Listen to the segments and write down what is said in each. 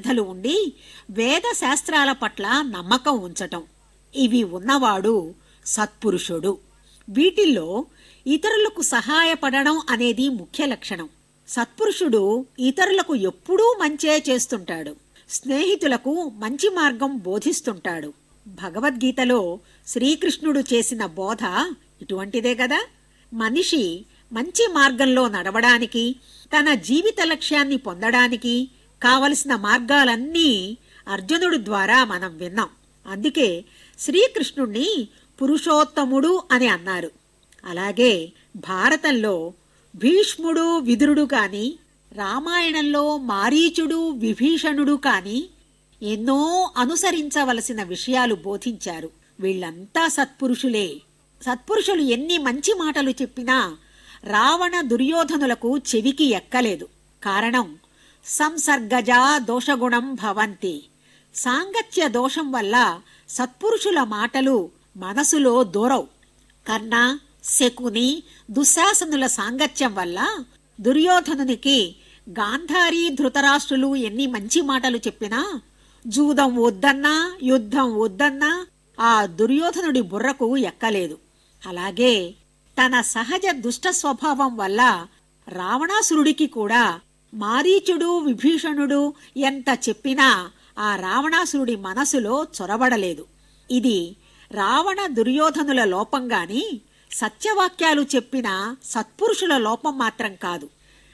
శ్రద్ధలు ఉండి వేద శాస్త్రాల పట్ల నమ్మకం ఉంచటం ఇవి ఉన్నవాడు సత్పురుషుడు వీటిల్లో ఇతరులకు సహాయపడడం అనేది ముఖ్య లక్షణం సత్పురుషుడు ఇతరులకు ఎప్పుడూ మంచే చేస్తుంటాడు స్నేహితులకు మంచి మార్గం బోధిస్తుంటాడు భగవద్గీతలో శ్రీకృష్ణుడు చేసిన బోధ ఇటువంటిదే కదా మనిషి మంచి మార్గంలో నడవడానికి తన జీవిత లక్ష్యాన్ని పొందడానికి కావలసిన మార్గాలన్నీ అర్జునుడి ద్వారా మనం విన్నాం అందుకే శ్రీకృష్ణుణ్ణి పురుషోత్తముడు అని అన్నారు అలాగే భారతంలో భీష్ముడు విదురుడు కాని రామాయణంలో మారీచుడు విభీషణుడు కాని ఎన్నో అనుసరించవలసిన విషయాలు బోధించారు వీళ్ళంతా సత్పురుషులే సత్పురుషులు ఎన్ని మంచి మాటలు చెప్పినా రావణ దుర్యోధనులకు చెవికి ఎక్కలేదు కారణం సంసర్గజా దోషగుణం భవంతి సాంగత్య దోషం వల్ల సత్పురుషుల మాటలు మనసులో దూరవు కర్ణ శకుని దుశ్శాసనుల సాంగత్యం వల్ల దుర్యోధనునికి గాంధారి ధృతరాష్ట్రులు ఎన్ని మంచి మాటలు చెప్పినా జూదం వద్దన్నా యుద్ధం వద్దన్నా ఆ దుర్యోధనుడి బుర్రకు ఎక్కలేదు అలాగే తన సహజ దుష్ట స్వభావం వల్ల రావణాసురుడికి కూడా మారీచుడు విభీషణుడు ఎంత చెప్పినా ఆ రావణాసురుడి మనసులో చొరబడలేదు ఇది రావణ దుర్యోధనుల లోపం గాని సత్యవాక్యాలు చెప్పిన సత్పురుషుల లోపం మాత్రం కాదు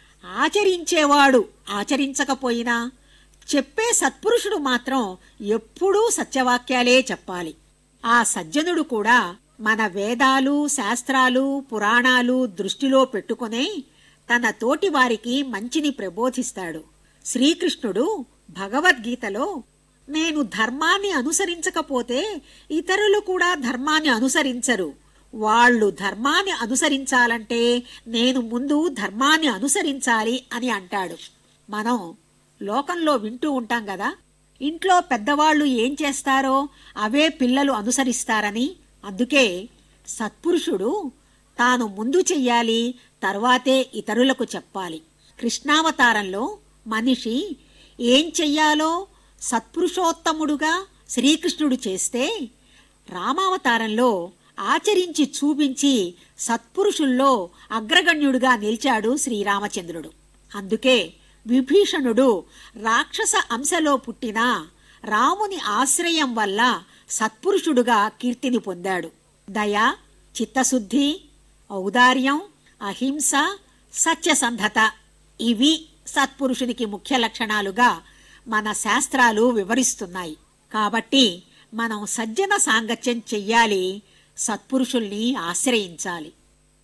ఆచరించేవాడు ఆచరించకపోయినా చెప్పే సత్పురుషుడు మాత్రం ఎప్పుడూ సత్యవాక్యాలే చెప్పాలి ఆ సజ్జనుడు కూడా మన వేదాలు శాస్త్రాలు పురాణాలు దృష్టిలో పెట్టుకునే తన తోటి వారికి మంచిని ప్రబోధిస్తాడు శ్రీకృష్ణుడు భగవద్గీతలో నేను ధర్మాన్ని అనుసరించకపోతే ఇతరులు కూడా ధర్మాన్ని అనుసరించరు వాళ్ళు ధర్మాన్ని అనుసరించాలంటే నేను ముందు ధర్మాన్ని అనుసరించాలి అని అంటాడు మనం లోకంలో వింటూ ఉంటాం కదా ఇంట్లో పెద్దవాళ్ళు ఏం చేస్తారో అవే పిల్లలు అనుసరిస్తారని అందుకే సత్పురుషుడు తాను ముందు చెయ్యాలి తర్వాతే ఇతరులకు చెప్పాలి కృష్ణావతారంలో మనిషి ఏం చెయ్యాలో సత్పురుషోత్తముడుగా శ్రీకృష్ణుడు చేస్తే రామావతారంలో ఆచరించి చూపించి సత్పురుషుల్లో అగ్రగణ్యుడుగా నిలిచాడు శ్రీరామచంద్రుడు అందుకే విభీషణుడు రాక్షస అంశలో పుట్టిన రాముని ఆశ్రయం వల్ల సత్పురుషుడుగా కీర్తిని పొందాడు దయ చిత్తశుద్ధి ఔదార్యం అహింస సత్యసంధత ఇవి సత్పురుషునికి ముఖ్య లక్షణాలుగా మన శాస్త్రాలు వివరిస్తున్నాయి కాబట్టి మనం సజ్జన సాంగత్యం చెయ్యాలి సత్పురుషుల్ని ఆశ్రయించాలి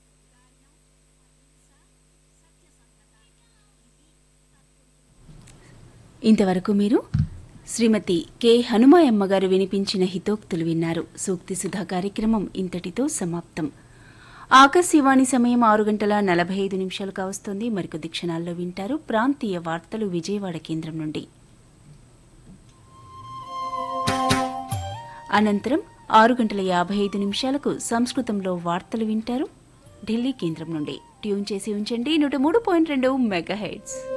ఇంతవరకు మీరు శ్రీమతి కె హనుమాయమ్మ గారు వినిపించిన హితోక్తులు విన్నారు సూక్తి సుధా కార్యక్రమం ఇంతటితో సమాప్తం ఆకాశవాణి సమయం ఆరు గంటల నలభై ఐదు నిమిషాలు కావస్తోంది మరికొద్ది క్షణాల్లో వింటారు ప్రాంతీయ వార్తలు విజయవాడ కేంద్రం నుండి అనంతరం ఆరు గంటల యాభై ఐదు నిమిషాలకు సంస్కృతంలో వార్తలు వింటారు ఢిల్లీ కేంద్రం నుండి ట్యూన్ చేసి ఉంచండి నూట మూడు పాయింట్ రెండు మెగా హెడ్స్